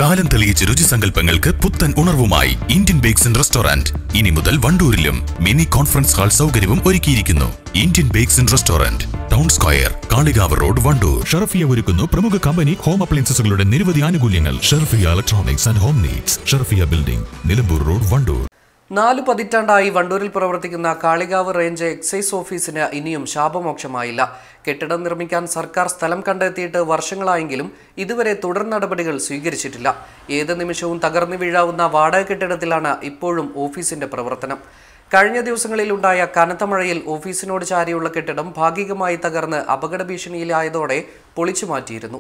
കാലം തെളിയിച്ച രുചിസങ്കല്പങ്ങൾക്ക് പുത്തൻ ഉണർവുമായി ഇന്ത്യൻ ബേക്സ് ആൻഡ് റെസ്റ്റോറന്റ് ഇനി മുതൽ വണ്ടൂരിലും മിനി കോൺഫറൻസ് ഹാൾ സൗകര്യവും ഒരുക്കിയിരിക്കുന്നു Indian bakes and restaurant town square Kalikavu road Wandoor Sharfiya ഒരുക്കുന്നു പ്രമുഖ കമ്പനി ഹോം അപ്ലയൻസസുകളുടെ നിരവധി ആനുകൂല്യങ്ങൾ Sharfiya electronics and home needs Sharfiya building Nilambur road Wandoor നാല് പതിറ്റാണ്ടായി വണ്ടൂരിൽ പ്രവർത്തിക്കുന്ന കാളികാവ് റേഞ്ച് എക്സൈസ് ഓഫീസിന് ഇനിയും ശാപമോക്ഷമായില്ല കെട്ടിടം നിർമ്മിക്കാൻ സർക്കാർ സ്ഥലം കണ്ടെത്തിയിട്ട് വർഷങ്ങളായെങ്കിലും ഇതുവരെ തുടർ നടപടികൾ സ്വീകരിച്ചിട്ടില്ല ഏത് നിമിഷവും തകർന്നു വീഴാവുന്ന വാടക കെട്ടിടത്തിലാണ് ഇപ്പോഴും ഓഫീസിന്റെ പ്രവർത്തനം കഴിഞ്ഞ ദിവസങ്ങളിലുണ്ടായ കനത്ത മഴയിൽ ഓഫീസിനോട് ചാരിയുള്ള കെട്ടിടം ഭാഗികമായി തകർന്ന് അപകട ഭീഷണിയിലായതോടെ പൊളിച്ചു മാറ്റിയിരുന്നു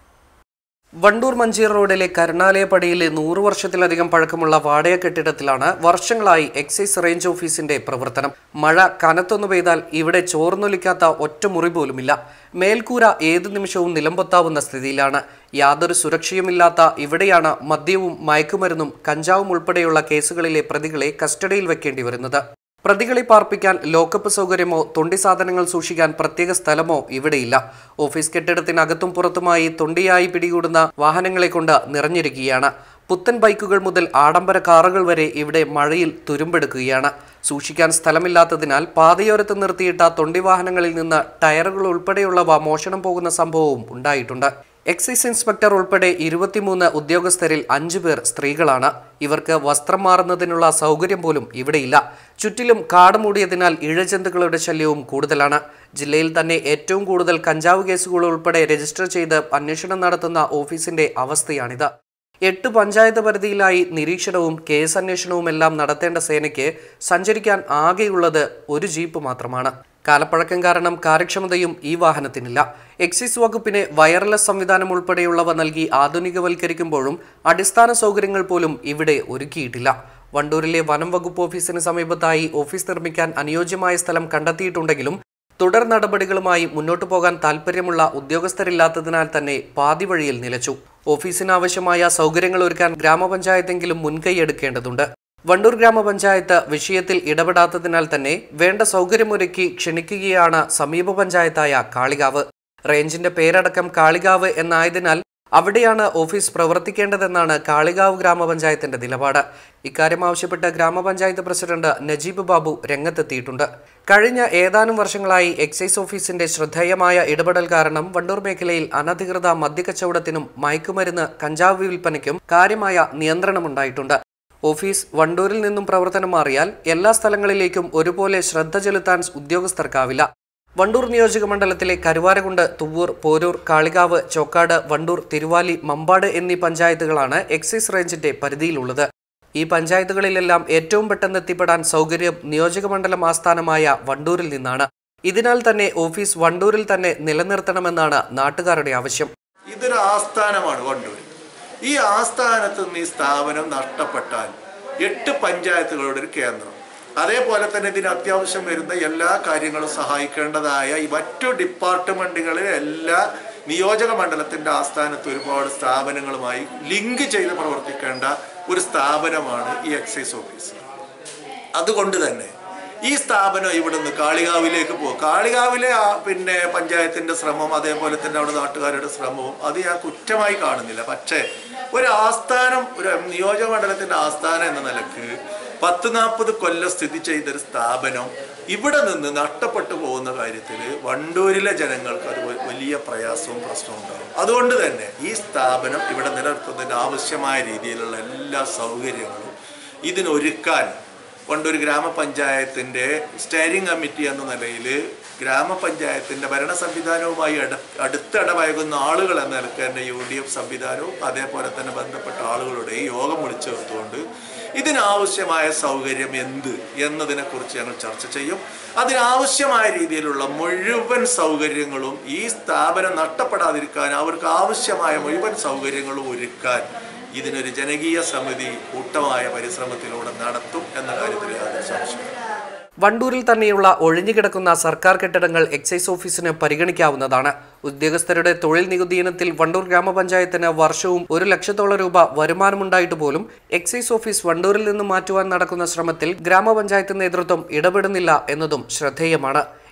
വണ്ടൂർ മഞ്ചീർ റോഡിലെ കരുണാലയപ്പടിയിലെ നൂറു വർഷത്തിലധികം പഴക്കമുള്ള വാടക കെട്ടിടത്തിലാണ് വർഷങ്ങളായി എക്സൈസ് റേഞ്ച് ഓഫീസിന്റെ പ്രവർത്തനം മഴ കനത്തൊന്നു പെയ്താൽ ഇവിടെ ചോർന്നൊലിക്കാത്ത ഒറ്റ മുറി പോലുമില്ല മേൽക്കൂര ഏതു നിമിഷവും നിലംപൊത്താവുന്ന സ്ഥിതിയിലാണ് യാതൊരു സുരക്ഷയുമില്ലാത്ത ഇവിടെയാണ് മദ്യവും മയക്കുമരുന്നും കഞ്ചാവും ഉൾപ്പെടെയുള്ള കേസുകളിലെ പ്രതികളെ കസ്റ്റഡിയിൽ വെക്കേണ്ടി വരുന്നത് പ്രതികളെ പാർപ്പിക്കാൻ ലോക്കപ്പ് സൗകര്യമോ തൊണ്ടി സാധനങ്ങൾ സൂക്ഷിക്കാൻ പ്രത്യേക സ്ഥലമോ ഇവിടെയില്ല ഓഫീസ് കെട്ടിടത്തിനകത്തും പുറത്തുമായി തൊണ്ടിയായി പിടികൂടുന്ന വാഹനങ്ങളെ കൊണ്ട് നിറഞ്ഞിരിക്കുകയാണ് പുത്തൻ ബൈക്കുകൾ മുതൽ ആഡംബര കാറുകൾ വരെ ഇവിടെ മഴയിൽ തുരുമ്പെടുക്കുകയാണ് സൂക്ഷിക്കാൻ സ്ഥലമില്ലാത്തതിനാൽ പാതയോരത്ത് നിർത്തിയിട്ട തൊണ്ടി വാഹനങ്ങളിൽ നിന്ന് ടയറുകൾ ഉൾപ്പെടെയുള്ളവ മോഷണം പോകുന്ന സംഭവവും ഉണ്ടായിട്ടുണ്ട് എക്സൈസ് ഇൻസ്പെക്ടർ ഉൾപ്പെടെ ഇരുപത്തിമൂന്ന് ഉദ്യോഗസ്ഥരിൽ അഞ്ചു പേർ സ്ത്രീകളാണ് ഇവർക്ക് വസ്ത്രം മാറുന്നതിനുള്ള സൗകര്യം പോലും ഇവിടെയില്ല ചുറ്റിലും കാട് മൂടിയതിനാൽ ഇഴജന്തുക്കളുടെ ശല്യവും കൂടുതലാണ് ജില്ലയിൽ തന്നെ ഏറ്റവും കൂടുതൽ കഞ്ചാവ് കേസുകൾ ഉൾപ്പെടെ രജിസ്റ്റർ ചെയ്ത് അന്വേഷണം നടത്തുന്ന ഓഫീസിന്റെ അവസ്ഥയാണിത് എട്ട് പഞ്ചായത്ത് പരിധിയിലായി നിരീക്ഷണവും കേസ് അന്വേഷണവും എല്ലാം നടത്തേണ്ട സേനയ്ക്ക് സഞ്ചരിക്കാൻ ആകെയുള്ളത് ഒരു ജീപ്പ് മാത്രമാണ് കാലപ്പഴക്കം കാരണം കാര്യക്ഷമതയും ഈ വാഹനത്തിനില്ല എക്സൈസ് വകുപ്പിന് വയർലെസ് സംവിധാനം ഉൾപ്പെടെയുള്ളവ നൽകി ആധുനികവൽക്കരിക്കുമ്പോഴും അടിസ്ഥാന സൗകര്യങ്ങൾ പോലും ഇവിടെ ഒരുക്കിയിട്ടില്ല വണ്ടൂരിലെ വനം വകുപ്പ് ഓഫീസിന് സമീപത്തായി ഓഫീസ് നിർമ്മിക്കാൻ അനുയോജ്യമായ സ്ഥലം കണ്ടെത്തിയിട്ടുണ്ടെങ്കിലും തുടർ നടപടികളുമായി മുന്നോട്ടു പോകാൻ താൽപ്പര്യമുള്ള ഉദ്യോഗസ്ഥരില്ലാത്തതിനാൽ തന്നെ പാതി വഴിയിൽ നിലച്ചു ഓഫീസിനാവശ്യമായ സൗകര്യങ്ങൾ ഒരുക്കാൻ ഗ്രാമപഞ്ചായത്തെങ്കിലും മുൻകൈയെടുക്കേണ്ടതുണ്ട് വണ്ടൂർ ഗ്രാമപഞ്ചായത്ത് വിഷയത്തിൽ ഇടപെടാത്തതിനാൽ തന്നെ വേണ്ട സൗകര്യമൊരുക്കി ക്ഷണിക്കുകയാണ് സമീപ പഞ്ചായത്തായ കാളികാവ് റേഞ്ചിന്റെ പേരടക്കം കാളികാവ് എന്നായതിനാൽ അവിടെയാണ് ഓഫീസ് പ്രവർത്തിക്കേണ്ടതെന്നാണ് കാളികാവ് ഗ്രാമപഞ്ചായത്തിന്റെ നിലപാട് ഇക്കാര്യം ആവശ്യപ്പെട്ട് ഗ്രാമപഞ്ചായത്ത് പ്രസിഡന്റ് നജീബ് ബാബു രംഗത്തെത്തിയിട്ടുണ്ട് കഴിഞ്ഞ ഏതാനും വർഷങ്ങളായി എക്സൈസ് ഓഫീസിന്റെ ശ്രദ്ധേയമായ ഇടപെടൽ കാരണം വണ്ടൂർ മേഖലയിൽ അനധികൃത മദ്യക്കച്ചവടത്തിനും മയക്കുമരുന്ന് കഞ്ചാവ് വിൽപ്പനയ്ക്കും കാര്യമായ നിയന്ത്രണമുണ്ടായിട്ടുണ്ട് ഓഫീസ് വണ്ടൂരിൽ നിന്നും പ്രവർത്തനം മാറിയാൽ എല്ലാ സ്ഥലങ്ങളിലേക്കും ഒരുപോലെ ശ്രദ്ധ ചെലുത്താൻ ഉദ്യോഗസ്ഥർക്കാവില്ല വണ്ടൂർ നിയോജക മണ്ഡലത്തിലെ കരുവാരകുണ്ട് തുവ്വൂർ പോരൂർ കാളികാവ് ചോക്കാട് വണ്ടൂർ തിരുവാലി മമ്പാട് എന്നീ പഞ്ചായത്തുകളാണ് എക്സൈസ് റേഞ്ചിന്റെ പരിധിയിലുള്ളത് ഈ പഞ്ചായത്തുകളിലെല്ലാം ഏറ്റവും പെട്ടെന്ന് എത്തിപ്പെടാൻ സൗകര്യം നിയോജക മണ്ഡലം ആസ്ഥാനമായ വണ്ടൂരിൽ നിന്നാണ് ഇതിനാൽ തന്നെ ഓഫീസ് വണ്ടൂരിൽ തന്നെ നിലനിർത്തണമെന്നാണ് നാട്ടുകാരുടെ ആവശ്യം ഇതൊരു ആസ്ഥാനമാണ് വണ്ടൂർ ഈ ആസ്ഥാനത്ത് നിന്ന് ഈ സ്ഥാപനം നഷ്ടപ്പെട്ടാൽ എട്ട് പഞ്ചായത്തുകളുടെ ഒരു കേന്ദ്രം അതേപോലെ തന്നെ ഇതിന് അത്യാവശ്യം വരുന്ന എല്ലാ കാര്യങ്ങളും സഹായിക്കേണ്ടതായ ഈ മറ്റു ഡിപ്പാർട്ട്മെന്റുകളിലെ എല്ലാ നിയോജക മണ്ഡലത്തിന്റെ ആസ്ഥാനത്ത് ഒരുപാട് സ്ഥാപനങ്ങളുമായി ലിങ്ക് ചെയ്ത് പ്രവർത്തിക്കേണ്ട ഒരു സ്ഥാപനമാണ് ഈ എക്സൈസ് ഓഫീസ് അതുകൊണ്ട് തന്നെ ഈ സ്ഥാപനം ഇവിടുന്ന് കാളികാവിലേക്ക് പോകും കാളികാവിലെ ആ പിന്നെ പഞ്ചായത്തിന്റെ ശ്രമം അതേപോലെ തന്നെ അവിടെ നാട്ടുകാരുടെ ശ്രമവും അത് ഞാൻ കുറ്റമായി കാണുന്നില്ല പക്ഷേ ഒരു ആസ്ഥാനം ഒരു നിയോജക മണ്ഡലത്തിന്റെ ആസ്ഥാനം എന്ന നിലക്ക് പത്ത് നാൽപ്പത് കൊല്ലം സ്ഥിതി ചെയ്തൊരു സ്ഥാപനം ഇവിടെ നിന്ന് നഷ്ടപ്പെട്ടു പോകുന്ന കാര്യത്തിൽ വണ്ടൂരിലെ ജനങ്ങൾക്ക് അത് വ- വലിയ പ്രയാസവും പ്രശ്നവും ഉണ്ടാകും അതുകൊണ്ട് തന്നെ ഈ സ്ഥാപനം ഇവിടെ നിലനിർത്തുന്നതിന് ആവശ്യമായ രീതിയിലുള്ള എല്ലാ സൗകര്യങ്ങളും ഇതിനൊരുക്കാൻ വണ്ടൂർ ഗ്രാമപഞ്ചായത്തിൻ്റെ സ്റ്റാരിംഗ് കമ്മിറ്റി എന്ന നിലയിൽ ഗ്രാമപഞ്ചായത്തിൻ്റെ ഭരണ സംവിധാനവുമായി അട അടുത്തിടപഴകുന്ന ആളുകൾ എന്ന നിലക്ക് തന്നെ യു ഡി എഫ് സംവിധാനവും അതേപോലെ തന്നെ ബന്ധപ്പെട്ട ആളുകളുടെ യോഗം വിളിച്ചു ചേർത്തുകൊണ്ട് ഇതിനാവശ്യമായ സൗകര്യം എന്ത് എന്നതിനെക്കുറിച്ച് ഞങ്ങൾ ചർച്ച ചെയ്യും അതിനാവശ്യമായ രീതിയിലുള്ള മുഴുവൻ സൗകര്യങ്ങളും ഈ സ്ഥാപനം നഷ്ടപ്പെടാതിരിക്കാൻ അവർക്ക് ആവശ്യമായ മുഴുവൻ സൗകര്യങ്ങളും ഒരുക്കാൻ ഇതിനൊരു ജനകീയ സമിതി കൂട്ടമായ പരിശ്രമത്തിലൂടെ നടത്തും എന്ന കാര്യത്തിൽ യാതൊരു സംശയം വണ്ടൂരിൽ തന്നെയുള്ള ഒഴിഞ്ഞുകിടക്കുന്ന സർക്കാർ കെട്ടിടങ്ങൾ എക്സൈസ് ഓഫീസിന് പരിഗണിക്കാവുന്നതാണ് ഉദ്യോഗസ്ഥരുടെ തൊഴിൽ നികുതി ഇനത്തിൽ വണ്ടൂർ ഗ്രാമപഞ്ചായത്തിന് വർഷവും ഒരു ലക്ഷത്തോളം രൂപ വരുമാനമുണ്ടായിട്ട് പോലും എക്സൈസ് ഓഫീസ് വണ്ടൂരിൽ നിന്ന് മാറ്റുവാൻ നടക്കുന്ന ശ്രമത്തിൽ ഗ്രാമപഞ്ചായത്ത് നേതൃത്വം ഇടപെടുന്നില്ല എന്നതും ശ്രദ്ധേയമാണ്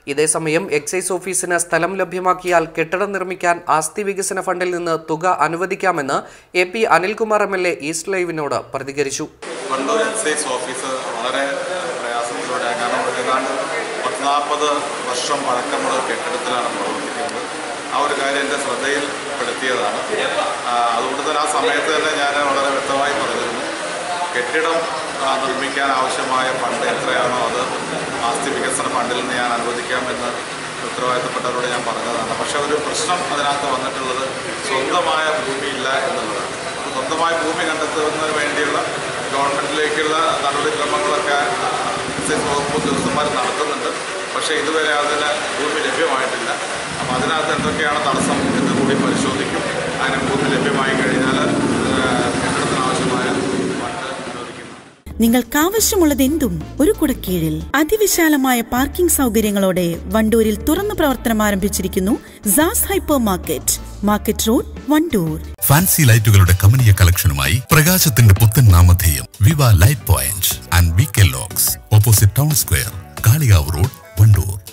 ഇതേസമയം എക്സൈസ് ഓഫീസിന് സ്ഥലം ലഭ്യമാക്കിയാൽ കെട്ടിടം നിർമ്മിക്കാൻ ആസ്തി വികസന ഫണ്ടിൽ നിന്ന് തുക അനുവദിക്കാമെന്ന് A P Anilkumar M L A east ലൈവിനോട് പ്രതികരിച്ചു കണ്ണൂർ എക്സൈസ് ഓഫീസ് വളരെ പ്രയാസത്തിലൂടെ കാരണം ഏതാണ്ട് പത്ത് നാൽപ്പത് വർഷം പഴക്കമുള്ള ഒരു കെട്ടിടത്തിലാണ് പ്രവർത്തിക്കുന്നത് ആ ഒരു കാര്യം എൻ്റെ ശ്രദ്ധയിൽപ്പെടുത്തിയതാണ് ആ, അതുകൊണ്ട് തന്നെ ആ സമയത്ത് തന്നെ ഞാൻ വളരെ വ്യക്തമായി പറഞ്ഞിരുന്നു കെട്ടിടം ആ, നിർമ്മിക്കാൻ ആവശ്യമായ ഫണ്ട് എത്രയാണോ അത് ആസ്തി വികസന ഫണ്ടിൽ നിന്ന് ഞാൻ അനുവദിക്കാമെന്ന് ഉത്തരവാദിത്തപ്പെട്ടവരോട് ഞാൻ പറഞ്ഞതാണ് പക്ഷേ ഒരു പ്രശ്നം അതിനകത്ത് വന്നിട്ടുള്ളത് സ്വന്തമായ ഭൂമിയില്ല എന്നുള്ളതാണ് അപ്പോൾ സ്വന്തമായ ഭൂമി കണ്ടെത്തുന്നതിന് വേണ്ടിയുള്ള ഗവൺമെൻറ്റിലേക്കുള്ള നടപടിക്രമങ്ങളൊക്കെ എക്സൈസ് വകുപ്പ് ഉദ്യോഗസ്ഥന്മാർ നടത്തുന്നുണ്ട് പക്ഷേ ഇതുവരെ അതിന് ഭൂമി ലഭ്യമായിട്ടില്ല അപ്പോൾ അതിനകത്ത് എന്തൊക്കെയാണ് തടസ്സം എന്ന് കൂടി പരിശോധിക്കും അതിന് ഭൂമി ലഭ്യമായി കഴിഞ്ഞാൽ ഏഹ്, കെട്ടിടത്തിന് ആവശ്യമായ ഫണ്ട് അനുവദിക്കും നിങ്ങൾക്കാവശ്യമുള്ളതെന്തും ഒരു കുടക്കീഴിൽ അതിവിശാലമായ പാർക്കിംഗ് സൗകര്യങ്ങളോടെ വണ്ടൂരിൽ തുറന്നു പ്രവർത്തനം ആരംഭിച്ചിരിക്കുന്നു Saas hypermarket market road Wandoor fancy ലൈറ്റുകളുടെ കമനീയ കളക്ഷനുമായി പ്രകാശത്തിന്റെ പുത്തൻ നാമധേയം Viva light point and V K locks opposite town square Kalikavu road Wandoor